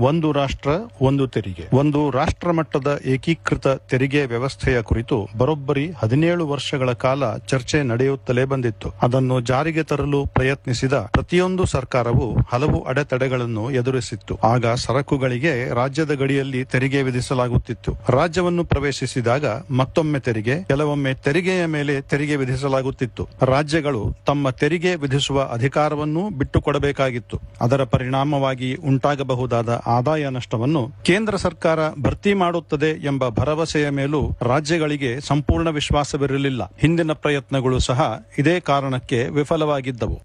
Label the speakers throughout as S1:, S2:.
S1: ಒಂದು ರಾಷ್ಟ್ರ ಒಂದು ತೆರಿಗೆ ಒಂದು ರಾಷ್ಟ್ರ ಮಟ್ಟದ ಏಕೀಕೃತ ತೆರಿಗೆ ವ್ಯವಸ್ಥೆಯ ಕುರಿತು ಬರೋಬ್ಬರಿ ಹದಿನೇಳು ವರ್ಷಗಳ ಕಾಲ ಚರ್ಚೆ ನಡೆಯುತ್ತಲೇ ಬಂದಿತ್ತು ಅದನ್ನು ಜಾರಿಗೆ ತರಲು ಪ್ರಯತ್ನಿಸಿದ ಪ್ರತಿಯೊಂದು ಸರ್ಕಾರವು ಹಲವು ಅಡೆತಡೆಗಳನ್ನು ಎದುರಿಸಿತ್ತು ಆಗ ಸರಕುಗಳಿಗೆ ರಾಜ್ಯದ ಗಡಿಯಲ್ಲಿ ತೆರಿಗೆ ವಿಧಿಸಲಾಗುತ್ತಿತ್ತು ರಾಜ್ಯವನ್ನು ಪ್ರವೇಶಿಸಿದಾಗ ಮತ್ತೊಮ್ಮೆ ತೆರಿಗೆ ಕೆಲವೊಮ್ಮೆ ತೆರಿಗೆಯ ಮೇಲೆ ತೆರಿಗೆ ವಿಧಿಸಲಾಗುತ್ತಿತ್ತು ರಾಜ್ಯಗಳು ತಮ್ಮ ತೆರಿಗೆ ವಿಧಿಸುವ ಅಧಿಕಾರವನ್ನು ಬಿಟ್ಟುಕೊಡಬೇಕಾಗಿತ್ತು ಅದರ ಪರಿಣಾಮವಾಗಿ ಉಂಟಾಗಬಹುದಾದ ಆದಾಯ ನಷ್ಟವನ್ನು ಕೇಂದ್ರ ಸರ್ಕಾರ ಭರ್ತಿ ಮಾಡುತ್ತದೆ ಎಂಬ ಭರವಸೆಯ ಮೇಲೂ ರಾಜ್ಯಗಳಿಗೆ ಸಂಪೂರ್ಣ ವಿಶ್ವಾಸವಿರಲಿಲ್ಲ ಹಿಂದಿನ ಪ್ರಯತ್ನಗಳು ಸಹ ಇದೇ ಕಾರಣಕ್ಕೆ ವಿಫಲವಾಗಿದ್ದವು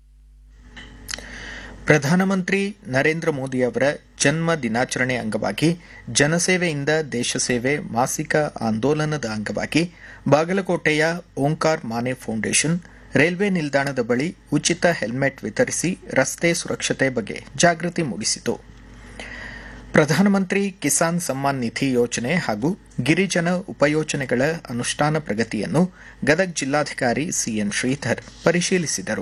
S2: ಪ್ರಧಾನಮಂತ್ರಿ ನರೇಂದ್ರ ಮೋದಿ ಅವರ ಜನ್ಮ ದಿನಾಚರಣೆ ಅಂಗವಾಗಿ ಜನಸೇವೆಯಿಂದ ದೇಶ ಸೇವೆ ಮಾಸಿಕ ಆಂದೋಲನದ ಅಂಗವಾಗಿ ಬಾಗಲಕೋಟೆಯ ಓಂಕಾರ್ ಮಾನೆ ಫೌಂಡೇಶನ್ ರೈಲ್ವೆ ನಿಲ್ದಾಣದ ಬಳಿ ಉಚಿತ ಹೆಲ್ಮೆಟ್ ವಿತರಿಸಿ ರಸ್ತೆ ಸುರಕ್ಷತೆ ಬಗ್ಗೆ ಜಾಗೃತಿ ಮೂಡಿಸಿತು ಪ್ರಧಾನಮಂತ್ರಿ ಕಿಸಾನ್ ಸಮ್ಮಾನ್ ನಿಧಿ ಯೋಜನೆ ಹಾಗೂ ಗಿರಿಜನ ಉಪಯೋಜನೆಗಳ ಅನುಷ್ಠಾನ ಪ್ರಗತಿಯನ್ನು ಗದಗ ಜಿಲ್ಲಾಧಿಕಾರಿ ಸಿಎನ್ ಶ್ರೀಧರ್ ಪರಿಶೀಲಿಸಿದರು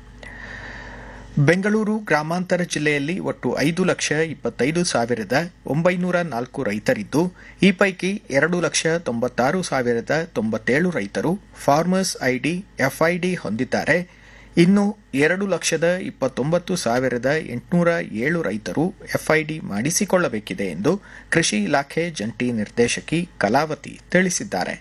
S2: ಬೆಂಗಳೂರು ಗ್ರಾಮಾಂತರ ಜಿಲ್ಲೆಯಲ್ಲಿ ಒಟ್ಟು ಐದು ಲಕ್ಷ ಇಪ್ಪತ್ತೈದು ಸಾವಿರದ ಒಂಬೈನೂರ ನಾಲ್ಕು ರೈತರಿದ್ದು ಈ ಪೈಕಿ ಎರಡು ಲಕ್ಷ ತೊಂಬತ್ತಾರು ಸಾವಿರದ ತೊಂಬತ್ತೇಳು ರೈತರು ಫಾರ್ಮರ್ಸ್ ಐಡಿ ಎಫ್ಐಡಿ ಹೊಂದಿದ್ದಾರೆ ಇನ್ನು ಎರಡು ಲಕ್ಷದ ಇಪ್ಪತ್ತೊಂಬತ್ತು ಸಾವಿರದ ಎಂಟುನೂರ ಏಳು ರೈತರು ಎಫ್ಐಡಿ ಮಾಡಿಸಿಕೊಳ್ಳಬೇಕಿದೆ ಎಂದು ಕೃಷಿ ಇಲಾಖೆ ಜಂಟಿ ನಿರ್ದೇಶಕಿ ಕಲಾವತಿ ತಿಳಿಸಿದ್ದಾರೆ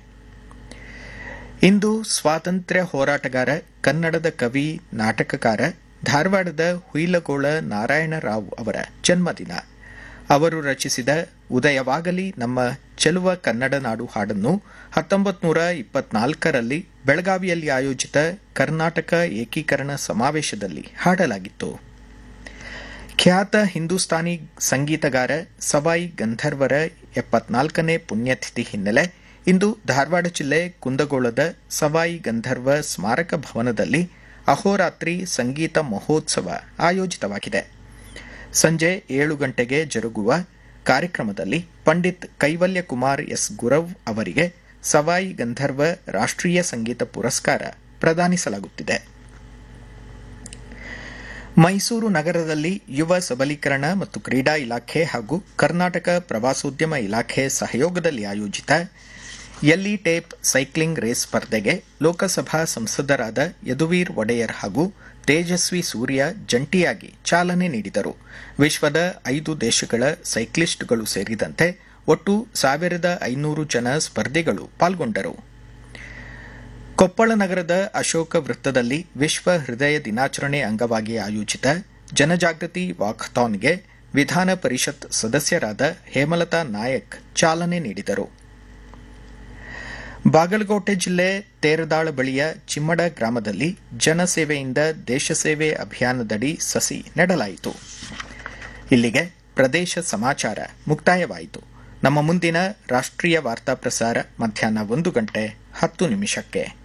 S2: ಇಂದು ಸ್ವಾತಂತ್ರ್ಯ ಹೋರಾಟಗಾರ ಕನ್ನಡದ ಕವಿ ನಾಟಕಕಾರ ಧಾರವಾಡದ ಹುಯಿಲಗೋಳ ನಾರಾಯಣರಾವ್ ಅವರ ಜನ್ಮದಿನ ಅವರು ರಚಿಸಿದ ಉದಯವಾಗಲಿ ನಮ್ಮ ಚೆಲುವ ಕನ್ನಡ ನಾಡು ಹಾಡನ್ನು ಹತ್ತೊಂಬತ್ತು ನೂರ ಇಪ್ಪತ್ನಾಲ್ಕರಲ್ಲಿ ಬೆಳಗಾವಿಯಲ್ಲಿ ಆಯೋಜಿತ ಕರ್ನಾಟಕ ಏಕೀಕರಣ ಸಮಾವೇಶದಲ್ಲಿ ಹಾಡಲಾಗಿತ್ತು ಖ್ಯಾತ ಹಿಂದೂಸ್ತಾನಿ ಸಂಗೀತಗಾರ ಸವಾಯಿ ಗಂಧರ್ವರ ಎಪ್ಪತ್ನಾಲ್ಕನೇ ಪುಣ್ಯತಿಥಿ ಹಿನ್ನೆಲೆ ಇಂದು ಧಾರವಾಡ ಜಿಲ್ಲೆ ಕುಂದಗೋಳದ ಸವಾಯಿ ಗಂಧರ್ವ ಸ್ಮಾರಕ ಭವನದಲ್ಲಿ ಅಹೋರಾತ್ರಿ ಸಂಗೀತ ಮಹೋತ್ಸವ ಆಯೋಜಿತವಾಗಿದೆ ಸಂಜೆ ಏಳು ಗಂಟೆಗೆ ಜರುಗುವ ಕಾರ್ಯಕ್ರಮದಲ್ಲಿ ಪಂಡಿತ್ ಕೈವಲ್ಯ ಕುಮಾರ್ ಎಸ್ ಗುರವ್ ಅವರಿಗೆ ಸವಾಯಿ ಗಂಧರ್ವ ರಾಷ್ಟ್ರೀಯ ಸಂಗೀತ ಪುರಸ್ಕಾರ ಪ್ರದಾನಿಸಲಾಗುತ್ತಿದೆ ಮೈಸೂರು ನಗರದಲ್ಲಿ ಯುವ ಸಬಲೀಕರಣ ಮತ್ತು ಕ್ರೀಡಾ ಇಲಾಖೆ ಹಾಗೂ ಕರ್ನಾಟಕ ಪ್ರವಾಸೋದ್ಯಮ ಇಲಾಖೆ ಸಹಯೋಗದಲ್ಲಿ ಆಯೋಜಿತ ಎಲ್ಲಿ ಟೇಪ್ ಸೈಕ್ಲಿಂಗ್ ರೇಸ್ ಸ್ಪರ್ಧೆಗೆ ಲೋಕಸಭಾ ಸಂಸದರಾದ ಯದುವೀರ್ ಒಡೆಯರ್ ಹಾಗೂ ತೇಜಸ್ವಿ ಸೂರ್ಯ ಜಂಟಿಯಾಗಿ ಚಾಲನೆ ನೀಡಿದರು ವಿಶ್ವದ ಐದು ದೇಶಗಳ ಸೈಕ್ಲಿಸ್ಟ್ಗಳು ಸೇರಿದಂತೆ ಒಟ್ಟು ಸಾವಿರದ ಐನೂರು ಜನ ಸ್ಪರ್ಧಿಗಳು ಪಾಲ್ಗೊಂಡರು ಕೊಪ್ಪಳ ನಗರದ ಅಶೋಕ ವೃತ್ತದಲ್ಲಿ ವಿಶ್ವ ಹೃದಯ ದಿನಾಚರಣೆ ಅಂಗವಾಗಿ ಆಯೋಜಿತ ಜನಜಾಗೃತಿ ವಾಕಥಾನ್ಗೆ ವಿಧಾನ ಪರಿಷತ್ ಸದಸ್ಯರಾದ ಹೇಮಲತಾ ನಾಯಕ್ ಚಾಲನೆ ನೀಡಿದರು ಬಾಗಲಕೋಟೆ ಜಿಲ್ಲೆ ತೇರದಾಳ ಬಳಿಯ ಚಿಮ್ಮಡ ಗ್ರಾಮದಲ್ಲಿ ಜನಸೇವೆಯಿಂದ ದೇಶ ಸೇವೆ ಅಭಿಯಾನದಡಿ ಸಸಿ ನೆಡಲಾಯಿತು ಇಲ್ಲಿಗೆ ಪ್ರದೇಶ ಸಮಾಚಾರ ಮುಕ್ತಾಯವಾಯಿತು ನಮ್ಮ ಮುಂದಿನ ರಾಷ್ಟ್ರೀಯ ವಾರ್ತಾ ಪ್ರಸಾರ ಮಧ್ಯಾಹ್ನ ಒಂದು ಗಂಟೆ ಹತ್ತು ನಿಮಿಷಕ್ಕೆ